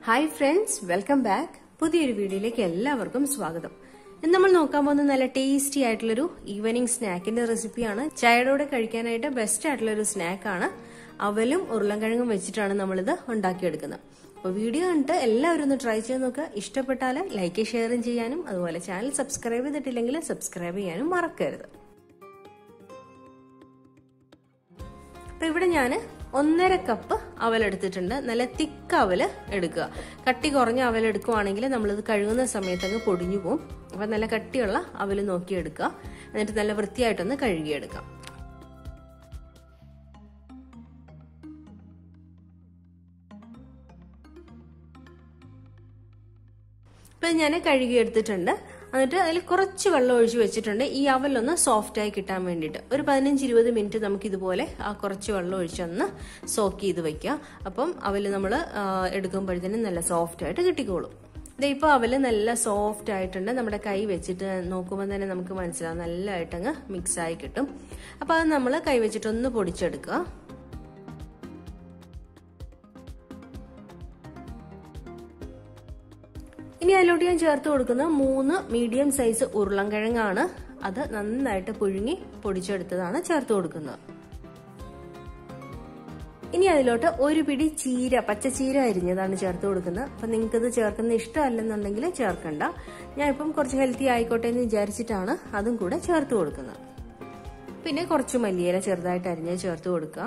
hi friends welcome back പുതിയൊരു വീഡിയോയിലേക്ക് എല്ലാവർക്കും സ്വാഗതം ഇന്ന് നമ്മൾ നോക്കാൻ പോകുന്ന നല്ല ടേസ്റ്റി ആയിട്ടുള്ളൊരു ഈവനിങ് സ്നാക്കിന്റെ റെസിപ്പിയാണ് ചായയുടെ കൂടെ കഴിക്കാനായിട്ട് ബെസ്റ്റ് ആയിട്ടുള്ളൊരു സ്നാക്കാണ് അവലും ഉരുളൻകിഴങ്ങും വെച്ചിട്ടാണ് നമ്മളിത് ഉണ്ടാക്കിയെടുക്കുന്നത് അപ്പോൾ വീഡിയോ കണ്ടിട്ട് എല്ലാവരും ഒന്ന് ട്രൈ ചെയ്ത് നോക്കുക ഇഷ്ടപ്പെട്ടാൽ ലൈക്ക് ഷെയറും ചെയ്യാനും അതുപോലെ ചാനൽ സബ്സ്ക്രൈബ് ചെയ്തിട്ടില്ലെങ്കിൽ സബ്സ്ക്രൈബ് ചെയ്യാനും മറക്കരുത് അപ്പൊ ഇവിടെ ഞാൻ ഒന്നര കപ്പ് അവലെടുത്തിട്ടുണ്ട് നല്ല തിക്ക് അവല് എടുക്കുക കട്ടി കുറഞ്ഞ അവൽ എടുക്കുവാണെങ്കിൽ നമ്മളിത് കഴുകുന്ന സമയത്ത് അങ്ങ് പൊടിഞ്ഞു പോകും അപ്പൊ നല്ല കട്ടിയുള്ള അവല് നോക്കി എടുക്കുക എന്നിട്ട് നല്ല വൃത്തിയായിട്ടൊന്ന് കഴുകിയെടുക്കാം ഇപ്പൊ ഞാൻ കഴുകി എടുത്തിട്ടുണ്ട് എന്നിട്ട് അതിൽ കുറച്ച് വെള്ളം ഒഴിച്ച് വെച്ചിട്ടുണ്ട് ഈ അവലൊന്ന് സോഫ്റ്റ് ആയി കിട്ടാൻ വേണ്ടിയിട്ട് ഒരു പതിനഞ്ച് ഇരുപത് മിനിറ്റ് നമുക്ക് ഇതുപോലെ ആ കുറച്ച് വെള്ളം ഒഴിച്ചൊന്ന് സോക്ക് ചെയ്ത് വെക്കുക അപ്പം അവല് നമ്മൾ എടുക്കുമ്പോഴത്തേനും നല്ല സോഫ്റ്റ് ആയിട്ട് കിട്ടിക്കോളും ഇതേ ഇപ്പോൾ അവല് നല്ല സോഫ്റ്റ് ആയിട്ടുണ്ട് നമ്മുടെ കൈ വെച്ചിട്ട് നോക്കുമ്പോൾ തന്നെ നമുക്ക് മനസ്സിലാവും നല്ലതായിട്ടങ്ങ് മിക്സ് ആയി കിട്ടും അപ്പോൾ അത് നമ്മൾ കൈ വെച്ചിട്ടൊന്ന് പൊടിച്ചെടുക്കുക ഇനി അതിലോട്ട് ഞാൻ ചേർത്ത് കൊടുക്കുന്ന മൂന്ന് മീഡിയം സൈസ് ഉരുളൻകിഴങ്ങാണ് അത് നന്നായിട്ട് പുഴുങ്ങി പൊടിച്ചെടുത്തതാണ് ചേർത്ത് കൊടുക്കുന്നത് ഇനി അതിലോട്ട് ഒരു പിടി ചീര പച്ചച്ചീര അരിഞ്ഞതാണ് ചേർത്ത് കൊടുക്കുന്നത് അപ്പൊ നിങ്ങൾക്ക് ഇത് ചേർക്കുന്ന ഇഷ്ടമല്ലെന്നുണ്ടെങ്കിൽ ചേർക്കണ്ട ഞാൻ ഇപ്പം കുറച്ച് ഹെൽത്തി ആയിക്കോട്ടെ എന്ന് വിചാരിച്ചിട്ടാണ് അതും കൂടെ ചേർത്ത് കൊടുക്കുന്നത് പിന്നെ കുറച്ച് മല്ലിയില ചെറുതായിട്ട് അരിഞ്ഞ് ചേർത്ത് കൊടുക്കുക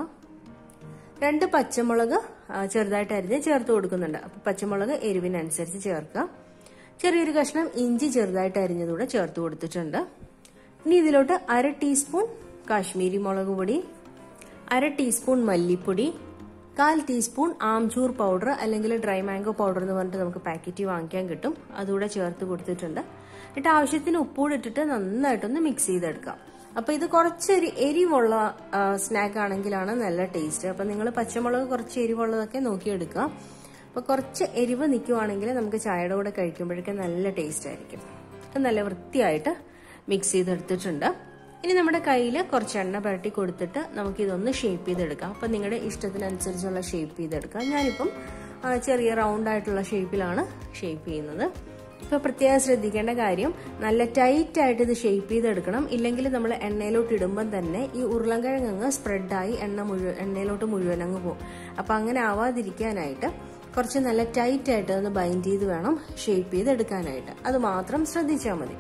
രണ്ട് പച്ചമുളക് ചെറുതായിട്ട് അരിഞ്ഞ് ചേർത്ത് കൊടുക്കുന്നുണ്ട് അപ്പൊ പച്ചമുളക് എരിവിനനുസരിച്ച് ചേർക്കുക ചെറിയൊരു കഷ്ണം ഇഞ്ചി ചെറുതായിട്ട് അരിഞ്ഞതൂടെ ചേർത്ത് കൊടുത്തിട്ടുണ്ട് ഇനി ഇതിലോട്ട് അര ടീസ്പൂൺ കാശ്മീരി മുളക് പൊടി അര ടീസ്പൂൺ മല്ലിപ്പൊടി കാൽ ടീസ്പൂൺ ആംചൂർ പൗഡർ അല്ലെങ്കിൽ ഡ്രൈ മാംഗോ പൗഡർ എന്ന് പറഞ്ഞിട്ട് നമുക്ക് പാക്കറ്റ് വാങ്ങിക്കാൻ കിട്ടും അതുകൂടെ ചേർത്ത് കൊടുത്തിട്ടുണ്ട് എന്നിട്ട് ആവശ്യത്തിന് ഉപ്പൂടെ ഇട്ടിട്ട് നന്നായിട്ടൊന്ന് മിക്സ് ചെയ്തെടുക്കാം അപ്പൊ ഇത് കുറച്ചൊരു എരിവുള്ള സ്നാക്ക് ആണെങ്കിലാണ് നല്ല ടേസ്റ്റ് അപ്പൊ നിങ്ങൾ പച്ചമുളക് കുറച്ച് എരിവുള്ളതൊക്കെ നോക്കിയെടുക്കുക അപ്പൊ കുറച്ച് എരിവ് നിൽക്കുവാണെങ്കിൽ നമുക്ക് ചായയുടെ കൂടെ കഴിക്കുമ്പോഴേക്കും നല്ല ടേസ്റ്റ് ആയിരിക്കും നല്ല വൃത്തിയായിട്ട് മിക്സ് ചെയ്തെടുത്തിട്ടുണ്ട് ഇനി നമ്മുടെ കയ്യിൽ കുറച്ച് എണ്ണ പുരട്ടി കൊടുത്തിട്ട് നമുക്ക് ഇതൊന്ന് ഷേപ്പ് ചെയ്തെടുക്കാം അപ്പം നിങ്ങളുടെ ഇഷ്ടത്തിനനുസരിച്ചുള്ള ഷേപ്പ് ചെയ്തെടുക്കാം ഞാനിപ്പം ചെറിയ റൗണ്ട് ആയിട്ടുള്ള ഷേപ്പിലാണ് ഷേപ്പ് ചെയ്യുന്നത് ഇപ്പൊ പ്രത്യേകം ശ്രദ്ധിക്കേണ്ട കാര്യം നല്ല ടൈറ്റ് ആയിട്ട് ഇത് ഷേപ്പ് ചെയ്തെടുക്കണം ഇല്ലെങ്കിൽ നമ്മൾ എണ്ണയിലോട്ട് ഇടുമ്പം തന്നെ ഈ ഉരുളൻകിഴങ്ങ് അങ്ങ് സ്പ്രെഡായി എണ്ണ മുഴുവൻ എണ്ണയിലോട്ട് മുഴുവൻ അങ്ങ് പോകും അപ്പൊ അങ്ങനെ ആവാതിരിക്കാനായിട്ട് കുറച്ച് നല്ല ടൈറ്റ് ആയിട്ട് ഒന്ന് ബൈൻഡ് ചെയ്ത് വേണം ഷേപ്പ് ചെയ്തെടുക്കാനായിട്ട് അത് മാത്രം ശ്രദ്ധിച്ചാൽ മതി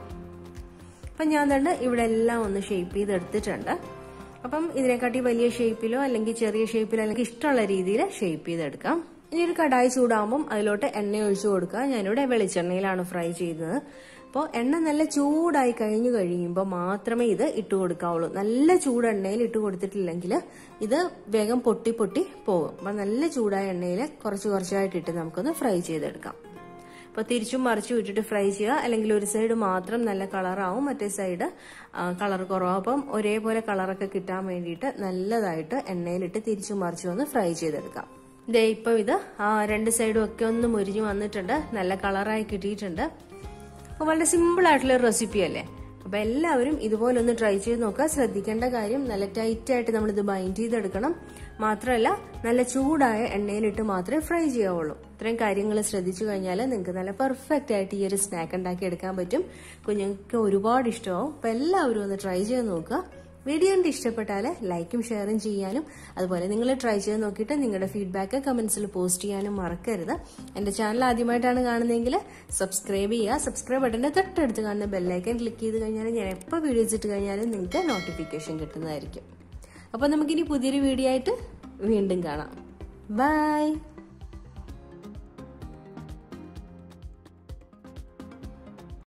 അപ്പം ഞാൻ തന്നെ ഇവിടെ എല്ലാം ഒന്ന് ഷേപ്പ് ചെയ്തെടുത്തിട്ടുണ്ട് അപ്പം ഇതിനെക്കാട്ടി വലിയ ഷേപ്പിലോ അല്ലെങ്കിൽ ചെറിയ ഷേപ്പിലോ അല്ലെങ്കിൽ ഇഷ്ടമുള്ള രീതിയിൽ ഷേപ്പ് ചെയ്തെടുക്കാം ഇനി ഒരു കടായി ചൂടാകുമ്പം അതിലോട്ട് എണ്ണ ഒഴിച്ചു കൊടുക്കുക ഞാനിവിടെ വെളിച്ചെണ്ണയിലാണ് ഫ്രൈ ചെയ്യുന്നത് അപ്പോൾ എണ്ണ നല്ല ചൂടായി കഴിഞ്ഞു കഴിയുമ്പോൾ മാത്രമേ ഇത് ഇട്ട് കൊടുക്കാവുള്ളൂ നല്ല ചൂട് എണ്ണയിൽ ഇട്ട് കൊടുത്തിട്ടില്ലെങ്കിൽ ഇത് വേഗം പൊട്ടി പൊട്ടി പോകും അപ്പം നല്ല ചൂടായ എണ്ണയിൽ കുറച്ച് കുറച്ചായിട്ട് ഇട്ട് നമുക്കൊന്ന് ഫ്രൈ ചെയ്തെടുക്കാം അപ്പോൾ തിരിച്ചും മറിച്ചും ഇട്ടിട്ട് ഫ്രൈ ചെയ്യുക അല്ലെങ്കിൽ ഒരു സൈഡ് മാത്രം നല്ല കളറാവും മറ്റേ സൈഡ് കളർ കുറവാകും അപ്പം ഒരേപോലെ കളറൊക്കെ കിട്ടാൻ വേണ്ടിയിട്ട് നല്ലതായിട്ട് എണ്ണയിലിട്ട് തിരിച്ചും മറിച്ചും ഒന്ന് ഫ്രൈ ചെയ്തെടുക്കാം ഇതേ ഇപ്പം ഇത് ആ രണ്ട് സൈഡും ഒക്കെ ഒന്ന് മുരിഞ്ഞു വന്നിട്ടുണ്ട് നല്ല കളറായി കിട്ടിയിട്ടുണ്ട് അപ്പോൾ വളരെ സിമ്പിൾ ആയിട്ടുള്ള ഒരു റെസിപ്പി അല്ലേ അപ്പൊ എല്ലാവരും ഇതുപോലെ ഒന്ന് ട്രൈ ചെയ്ത് നോക്കുക ശ്രദ്ധിക്കേണ്ട കാര്യം നല്ല ടൈറ്റ് ആയിട്ട് നമ്മൾ ഇത് ബൈൻഡ് ചെയ്തെടുക്കണം മാത്രമല്ല നല്ല ചൂടായ എണ്ണയിലിട്ട് മാത്രമേ ഫ്രൈ ചെയ്യാവുള്ളൂ ഇത്രയും കാര്യങ്ങൾ ശ്രദ്ധിച്ചു കഴിഞ്ഞാൽ നിങ്ങൾക്ക് നല്ല പെർഫെക്റ്റ് ആയിട്ട് ഈ ഒരു സ്നാക്ക് ഉണ്ടാക്കി എടുക്കാൻ പറ്റും കുഞ്ഞുങ്ങൾക്ക് ഒരുപാട് ഇഷ്ടമാവും അപ്പൊ എല്ലാവരും ഒന്ന് ട്രൈ ചെയ്ത് നോക്കുക വീഡിയോ കണ്ട് ഇഷ്ടപ്പെട്ടാൽ ലൈക്കും ഷെയറും ചെയ്യാനും അതുപോലെ നിങ്ങൾ ട്രൈ ചെയ്ത് നോക്കിയിട്ട് നിങ്ങളുടെ ഫീഡ്ബാക്ക് കമന്റ്സിൽ പോസ്റ്റ് ചെയ്യാനും മറക്കരുത് എൻ്റെ ചാനൽ ആദ്യമായിട്ടാണ് കാണുന്നതെങ്കിൽ സബ്സ്ക്രൈബ് ചെയ്യുക സബ്സ്ക്രൈബ് ബട്ടൻ്റെ തൊട്ടടുത്ത് കാണുന്ന ബെല്ലൈക്കൻ ക്ലിക്ക് ചെയ്ത് കഴിഞ്ഞാൽ ഞാൻ എപ്പോൾ വീഡിയോസ് ഇട്ട് കഴിഞ്ഞാലും നിങ്ങൾക്ക് നോട്ടിഫിക്കേഷൻ കിട്ടുന്നതായിരിക്കും അപ്പോൾ നമുക്കിനി പുതിയൊരു വീഡിയോ ആയിട്ട് വീണ്ടും കാണാം ബൈ